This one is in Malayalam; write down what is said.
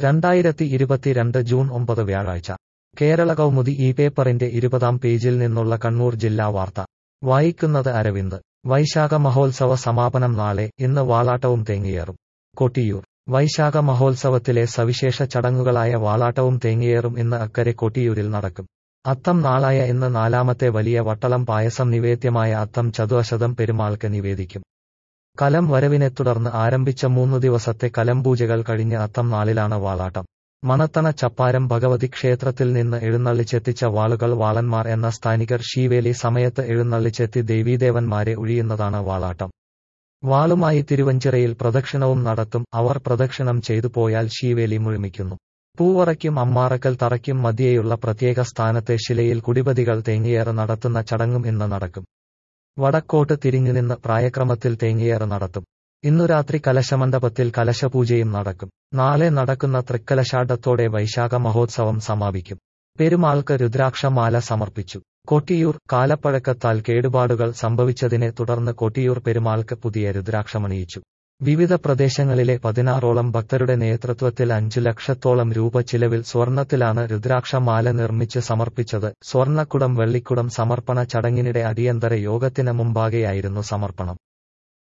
രണ്ടായിരത്തി ഇരുപത്തിരണ്ട് ജൂൺ ഒമ്പത് വ്യാഴാഴ്ച കേരള കൗമുദി ഈ പേപ്പറിന്റെ ഇരുപതാം പേജിൽ നിന്നുള്ള കണ്ണൂർ ജില്ലാ വാർത്ത വായിക്കുന്നത് അരവിന്ദ് വൈശാഖ മഹോത്സവ സമാപനം നാളെ ഇന്ന് വാളാട്ടവും തേങ്ങയേറും കൊട്ടിയൂർ വൈശാഖ മഹോത്സവത്തിലെ സവിശേഷ ചടങ്ങുകളായ വാളാട്ടവും തേങ്ങയേറും ഇന്ന് അക്കരെ കൊട്ടിയൂരിൽ നടക്കും അത്തം നാളായ ഇന്ന് നാലാമത്തെ വലിയ വട്ടളം പായസം നിവേദ്യമായ അത്തം ചതുവശതം പെരുമാൾക്ക് നിവേദിക്കും കലം വരവിനെ തുടർന്ന് ആരംഭിച്ച മൂന്നു ദിവസത്തെ കലംപൂജകൾ കഴിഞ്ഞ് അത്തം നാളിലാണ് വാളാട്ടം മണത്തണ ചപ്പാരം ഭഗവതി ക്ഷേത്രത്തിൽ നിന്ന് എഴുന്നള്ളിച്ചെത്തിച്ച വാളുകൾ വാളന്മാർ എന്ന സ്ഥാനികർ ശീവേലി സമയത്ത് എഴുന്നള്ളിച്ചെത്തി ദേവീദേവന്മാരെ ഒഴിയുന്നതാണ് വാളാട്ടം വാളുമായി തിരുവഞ്ചിറയിൽ പ്രദക്ഷിണവും നടത്തും അവർ പ്രദക്ഷിണം ചെയ്തു പോയാൽ ശീവേലി മുഴുമിക്കുന്നു പൂവറയ്ക്കും അമ്മാറക്കൽ തറയ്ക്കും മധ്യേയുള്ള പ്രത്യേക സ്ഥാനത്തെ ശിലയിൽ കുടിപതികൾ തേങ്ങയേറ് നടത്തുന്ന ചടങ്ങും ഇന്ന് നടക്കും വടക്കോട്ട് തിരിഞ്ഞുനിന്ന് പ്രായക്രമത്തിൽ തേങ്ങയേറ് നടത്തും ഇന്നു രാത്രി കലശമണ്ഡപത്തിൽ കലശപൂജയും നടക്കും നാളെ നടക്കുന്ന തൃക്കലശാട്ടത്തോടെ വൈശാഖ മഹോത്സവം സമാപിക്കും പെരുമാൾക്ക് രുദ്രാക്ഷമാല സമർപ്പിച്ചു കൊട്ടിയൂർ കാലപ്പഴക്കത്താൽ കേടുപാടുകൾ സംഭവിച്ചതിനെ തുടർന്ന് കൊട്ടിയൂർ പെരുമാൾക്ക് പുതിയ രുദ്രാക്ഷമണിയിച്ചു വിവിധ പ്രദേശങ്ങളിലെ പതിനാറോളം ഭക്തരുടെ നേതൃത്വത്തിൽ അഞ്ചു ലക്ഷത്തോളം രൂപ ചിലവിൽ സ്വർണത്തിലാണ് രുദ്രാക്ഷമാല നിർമ്മിച്ച് സമർപ്പിച്ചത് സ്വർണക്കുടം വെള്ളിക്കുടം സമർപ്പണ ചടങ്ങിനിടെ അടിയന്തര യോഗത്തിന് മുമ്പാകെയായിരുന്നു സമർപ്പണം